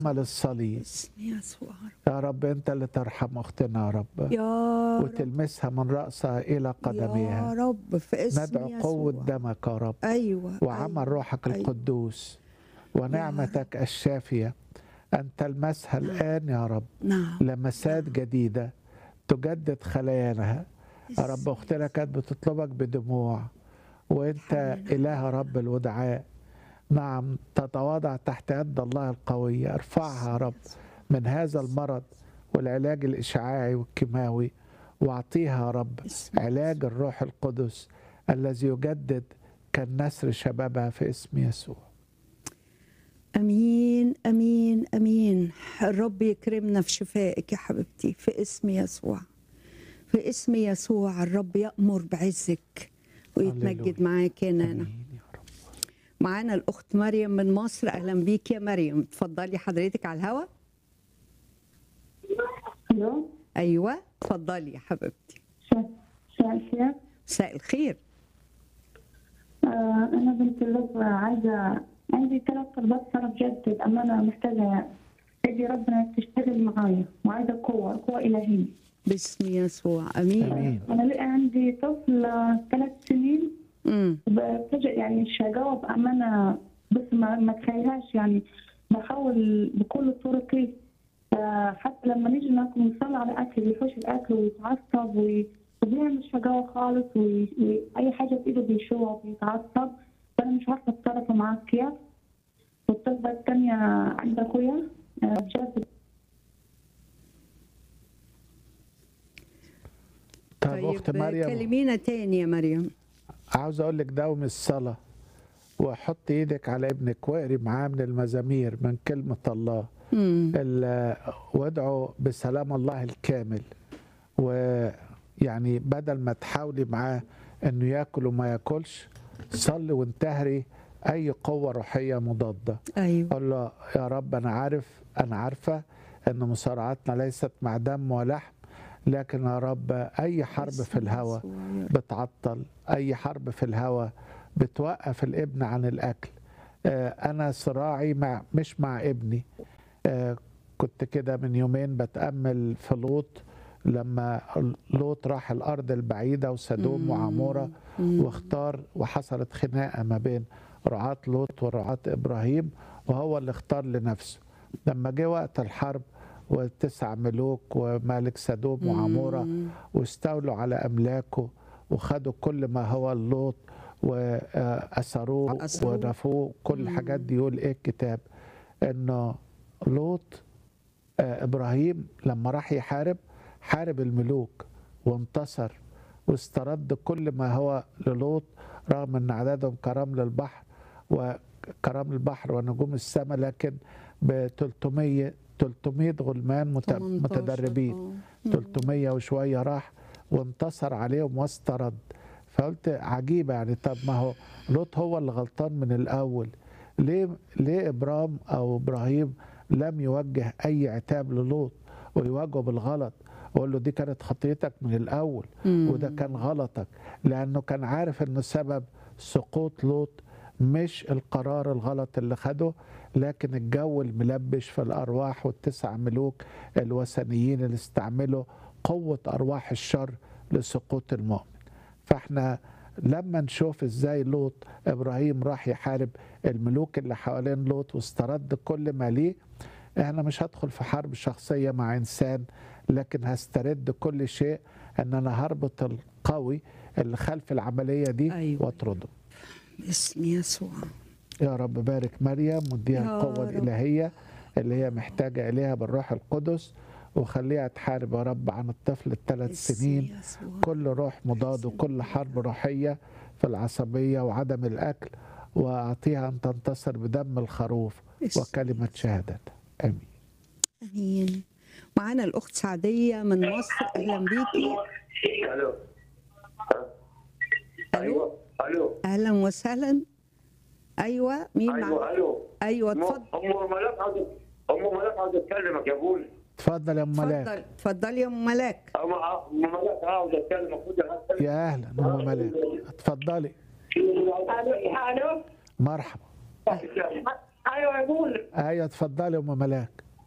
عمل الصليب باسم يسوع يا رب انت اللي ترحم اختنا يا رب يا رب وتلمسها من راسها الى يا قدميها رب في اسم ندعو يسوع قوه دمك يا رب ايوه وعمل أيوة. روحك أيوة. القدوس ونعمتك الشافيه ان تلمسها الان يا رب نعم لمسات جديده تجدد خلاياها يا رب اختنا كانت بتطلبك بدموع وانت حنان. اله رب الودعاء نعم تتواضع تحت يد الله القويه ارفعها يا رب من هذا المرض والعلاج الاشعاعي والكيماوي واعطيها يا رب باسم علاج الروح القدس الذي يجدد كالنسر شبابها في اسم يسوع امين امين امين الرب يكرمنا في شفائك يا حبيبتي في اسم يسوع في اسم يسوع الرب يأمر بعزك ويتمجد هللويا. معاك يا نانا امين يا رب معانا الاخت مريم من مصر اهلا بيك يا مريم اتفضلي حضرتك على الهوا الو ايوه اتفضلي يا حبيبتي مساء الخير مساء الخير آه انا بنت اللب عايزه عندي ثلاث طلبات صار بجد الامانه محتاجه ايدي ربنا تشتغل معايا وعايزه قوه قوه الهيه باسم يسوع امين امين انا لقى عندي طفل آه، ثلاث سنين امم بفجأة يعني مش هجاوب امانه بس ما ما تخيلهاش يعني بحاول بكل طرقي آه، حتى لما نيجي ناكل نصلي على اكل بيحوش الاكل ويتعصب وي- وبيعمل مش هجاوة خالص واي حاجه في ايده بيشوها وبيتعصب فانا مش عارفه اتصرف معاه كيف والطلبه الثانيه عند اخويا آه، بجد طب اخت طيب مريم كلمينا تاني يا مريم عاوز اقول لك داوم الصلاه وحط ايدك على ابنك واقري معاه من المزامير من كلمه الله امم ال- وادعوا بسلام الله الكامل ويعني بدل ما تحاولي معاه انه ياكل وما ياكلش صلي وانتهري اي قوه روحيه مضاده ايوه قول له يا رب انا عارف انا عارفه ان مصارعتنا ليست مع دم ولحم لكن يا رب اي حرب في باسم الهوى يسوع يا رب. بتعطل اي حرب في الهوى بتوقف الابن عن الاكل آه، انا صراعي مع مش مع ابني آه، كنت كده من يومين بتامل في لوط لما لوط راح الارض البعيده وسدوم وعموره مم. واختار وحصلت خناقه ما بين رعاة لوط ورعاة ابراهيم وهو اللي اختار لنفسه لما جه وقت الحرب والتسع ملوك وملك سدوم وعموره مم. واستولوا على املاكه وخدوا كل ما هو لوط واسروه أسروه. ونفوه كل مم. الحاجات دي يقول ايه الكتاب انه لوط آه، ابراهيم لما راح يحارب حارب الملوك وانتصر واسترد كل ما هو للوط رغم ان عددهم كرمل البحر وكرمل البحر ونجوم السماء لكن ب 300 300 غلمان مت- 18 متدربين آه. مم. 300 وشويه راح وانتصر عليهم واسترد فقلت عجيبه يعني طب ما هو لوط هو اللي غلطان من الاول ليه ليه ابرام او ابراهيم لم يوجه اي عتاب للوط ويواجهه بالغلط ويقول له دي كانت خطيتك من الاول مم. وده كان غلطك لانه كان عارف ان سبب سقوط لوط مش القرار الغلط اللي خده لكن الجو الملبش في الارواح والتسع ملوك الوثنيين اللي استعملوا قوه ارواح الشر لسقوط المؤمن فاحنا لما نشوف ازاي لوط ابراهيم راح يحارب الملوك اللي حوالين لوط واسترد كل ما ليه انا مش هدخل في حرب شخصيه مع انسان لكن هسترد كل شيء ان انا هربط القوي اللي خلف العمليه دي أيوة. واطرده باسم يسوع يا رب بارك مريم واديها يا القوه رب. الالهيه اللي هي محتاجه اليها بالروح القدس وخليها تحارب يا رب عن الطفل الثلاث باسم سنين يسوع. كل روح مضاد وكل حرب روحيه في العصبيه وعدم الاكل واعطيها ان تنتصر بدم الخروف باسم وكلمه شهادتها امين امين معانا الاخت سعديه من مصر اهلا بيكي الو ايوه الو اهلا وسهلا ايوه مين معانا ايوه الو ايوه ام اتفضل أم ملاك عاوز ام ملاك عاوز اتكلمك يا ابوي اتفضل يا ام ملاك اتفضل اتفضل يا ام ملاك ام أم ملاك عاوز اتكلمك خد الحلقة. يا اهلا ام ملاك اتفضلي الو الو مرحبا ايوه يا ابونا ايوه اتفضلي يا ام ملاك